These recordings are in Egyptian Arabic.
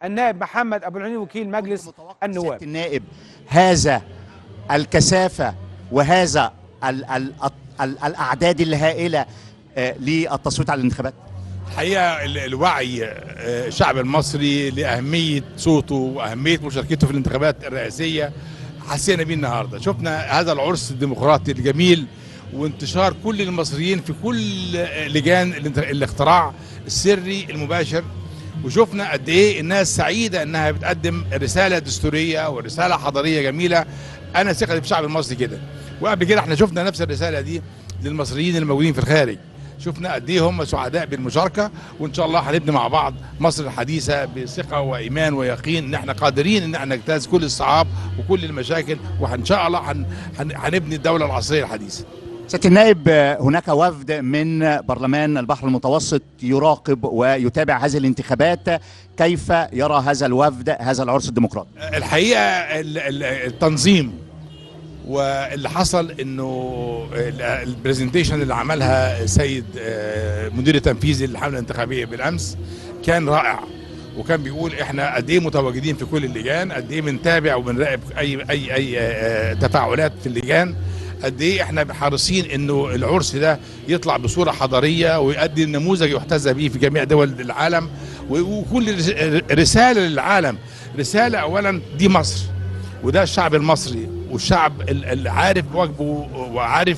النائب محمد ابو العنين وكيل مجلس النواب سيادة النائب هذا الكثافة وهذا ال ال ال الأعداد الهائلة آه، للتصويت على الانتخابات الحقيقه ال- الوعي آه، الشعب المصري لاهميه صوته واهميه مشاركته في الانتخابات الرئاسيه حسينا بيه النهارده شفنا هذا العرس الديمقراطي الجميل وانتشار كل المصريين في كل آه، لجان الانت- الاختراع السري المباشر وشفنا قد ايه الناس سعيده انها بتقدم رساله دستوريه ورساله حضاريه جميله انا ثقتي في الشعب المصري كده وقبل كده احنا شفنا نفس الرساله دي للمصريين الموجودين في الخارج شفنا قد ايه هم سعداء بالمشاركه وان شاء الله هنبني مع بعض مصر الحديثه بثقه وايمان ويقين ان احنا قادرين ان احنا نجتاز كل الصعاب وكل المشاكل وان شاء الله هن- هن- هنبني الدوله العصريه الحديثه سيادة النائب آه، هناك وفد من برلمان البحر المتوسط يراقب ويتابع هذه الانتخابات كيف يرى هذا الوفد هذا العرس الديمقراطي الحقيقه ال- ال- التنظيم واللي حصل انه ال- البرزنتيشن اللي عملها السيد آه، مدير التنفيذي للحمله الانتخابيه بالامس كان رائع وكان بيقول احنا قد ايه متواجدين في كل اللجان قد ايه بنتابع وبنراقب اي اي اي آه، تفاعلات في اللجان قد ايه احنا حريصين انه العرس ده يطلع بصوره حضاريه ويؤدي نموذج يحتذى به في جميع دول العالم و- وكل رس- رساله للعالم رساله اولا دي مصر وده الشعب المصري والشعب ال- اللي عارف واجبه وعارف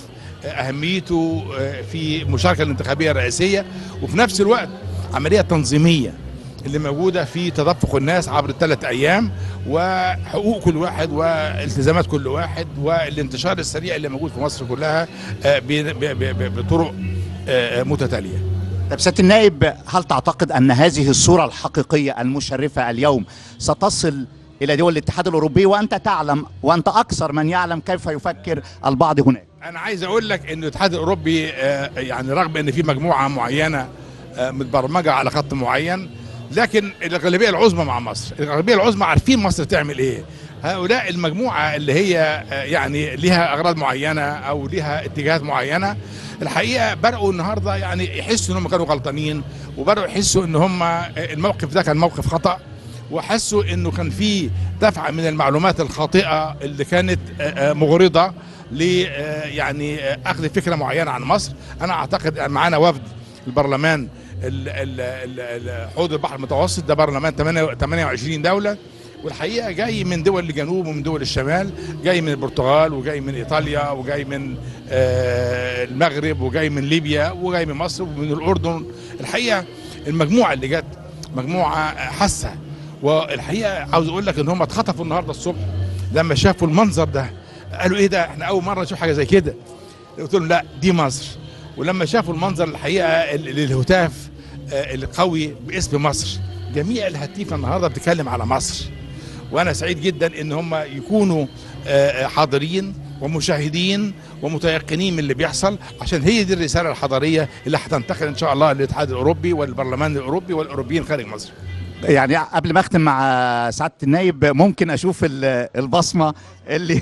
اهميته في المشاركه الانتخابيه الرئاسيه وفي نفس الوقت عمليه تنظيميه اللي موجوده في تدفق الناس عبر الثلاث ايام وحقوق كل واحد والتزامات كل واحد والانتشار السريع اللي موجود في مصر كلها آه، ب- ب- ب- بطرق آه، متتاليه طب سيادة النائب هل تعتقد أن هذه الصورة الحقيقية المشرفة اليوم ستصل إلى دول الاتحاد الأوروبي وأنت تعلم وأنت أكثر من يعلم كيف يفكر البعض هناك انا عايز اقول لك ان الاتحاد الاوروبي آه، يعني رغم ان في مجموعه معينه آه، متبرمجه على خط معين لكن الاغلبيه العظمى مع مصر الاغلبيه العظمى عارفين مصر تعمل ايه هؤلاء المجموعه اللي هي آه، يعني ليها اغراض معينه او ليها اتجاهات معينه الحقيقه بداوا النهارده يعني يحسوا انهم كانوا غلطانين وبداوا يحسوا ان هم آه، الموقف ده كان موقف خطأ وحسوا انه كان في دفعه من المعلومات الخاطئه اللي كانت آه، آه، مغرضه ل آه، يعني آه، اخذ فكره معينه عن مصر انا اعتقد أن معانا وفد البرلمان ال- ال- ال- ال- حوض البحر المتوسط ده برلمان 28 دوله والحقيقه جاي من دول الجنوب ومن دول الشمال جاي من البرتغال وجاي من ايطاليا وجاي من آه، المغرب وجاي من ليبيا وجاي من مصر ومن الاردن الحقيقه المجموعه اللي جت مجموعه حاسه والحقيقه عاوز اقول لك ان هم اتخطفوا النهارده الصبح لما شافوا المنظر ده قالوا ايه ده احنا اول مره نشوف حاجه زي كده قلت لهم لا دي مصر ولما شافوا المنظر الحقيقه ال- الهتاف آه، القوي باسم مصر جميع الهتيفه النهارده بتتكلم على مصر وانا سعيد جدا ان هم يكونوا آه، حاضرين ومشاهدين ومتيقنين من اللي بيحصل عشان هي دي الرساله الحضاريه اللي هتنتقل ان شاء الله للاتحاد الاوروبي والبرلمان الاوروبي والاوروبيين خارج مصر يعني قبل ما أختم مع سعادة النائب ممكن أشوف ال- البصمة اللي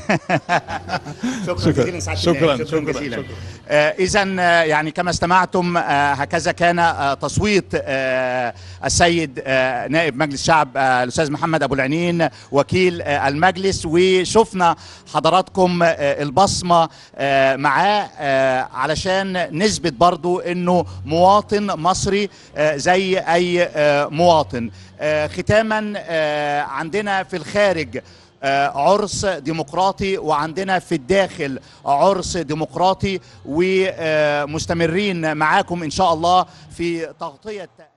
شكرا شكراً. جزيلا سعادة شكراً. النائب. شكراً. جزيلا شكراً. إذا يعني كما استمعتم آه، هكذا كان آه، تصويت آه، السيد آه، نائب مجلس الشعب آه، الأستاذ محمد أبو العنين وكيل آه، المجلس وشفنا حضراتكم آه، البصمة آه، معاه آه، علشان نثبت برضو أنه مواطن مصري آه، زي أي آه، مواطن آه، ختاما آه، عندنا في الخارج آه، عرس ديمقراطي وعندنا في الداخل عرس ديمقراطي ومستمرين معاكم ان شاء الله في تغطيه